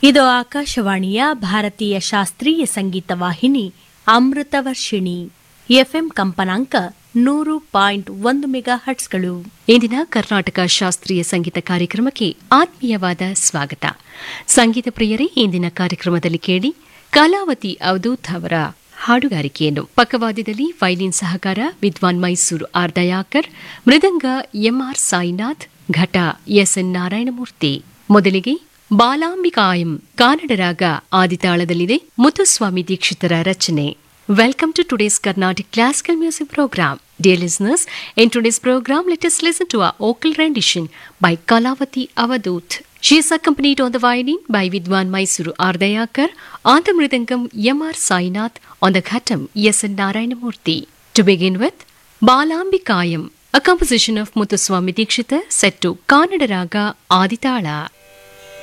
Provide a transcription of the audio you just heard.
ಇದು ಆಕಾಶವಾಣಿಯ ಭಾರತೀಯ ಶಾಸ್ತ್ರೀಯ ಸಂಗೀತ ವಾಹಿನಿ ಅಮೃತವರ್ಷಿಣಿ ಎಫ್ಎಂ ಕಂಪನಾಂಕ ನೂರು ಪಾಯಿಂಟ್ ಒಂದು ಮೆಗಾ ಹಟ್ಸ್ಗಳು ಇಂದಿನ ಕರ್ನಾಟಕ ಶಾಸ್ತ್ರೀಯ ಸಂಗೀತ ಕಾರ್ಯಕ್ರಮಕ್ಕೆ ಆತ್ಮೀಯವಾದ ಸ್ವಾಗತ ಸಂಗೀತ ಪ್ರಿಯರೇ ಇಂದಿನ ಕಾರ್ಯಕ್ರಮದಲ್ಲಿ ಕೇಳಿ ಕಲಾವತಿ ಅವಧೂತ್ ಅವರ ಹಾಡುಗಾರಿಕೆಯನ್ನು ಪಕ್ಕವಾದ್ಯದಲ್ಲಿ ವೈಲಿನ್ ಸಹಕಾರ ವಿದ್ವಾನ್ ಮೈಸೂರು ಆರ್ ದಯಾಕರ್ ಮೃದಂಗ ಎಂಆರ್ ಸಾಯಿನಾಥ್ ಘಟ ಎಸ್ಎನ್ ನಾರಾಯಣಮೂರ್ತಿ ಮೊದಲಿಗೆ ಬಾಲಾಂಬಿಕಾಯಂ ಕಾನಡ ರಾಗ ಆದಿತಾಳದಲ್ಲಿದೆ ಮುತ್ತುಸ್ವಾಮಿ ದೀಕ್ಷಿತರ ರಚನೆ Welcome to today's Carnatic Classical Music Program. Dear listeners, in today's program, let us listen to a vocal rendition by Kalavati Avadut. She is accompanied on the violin by Vidwan Mysuru Ardayakar, on the mridangam M.R. Sainath, on the ghatam S.N. Narayanamurthy. To begin with, Balambikayam, a composition of Muthuswami Dikshita set to Kannada Raga Aditala.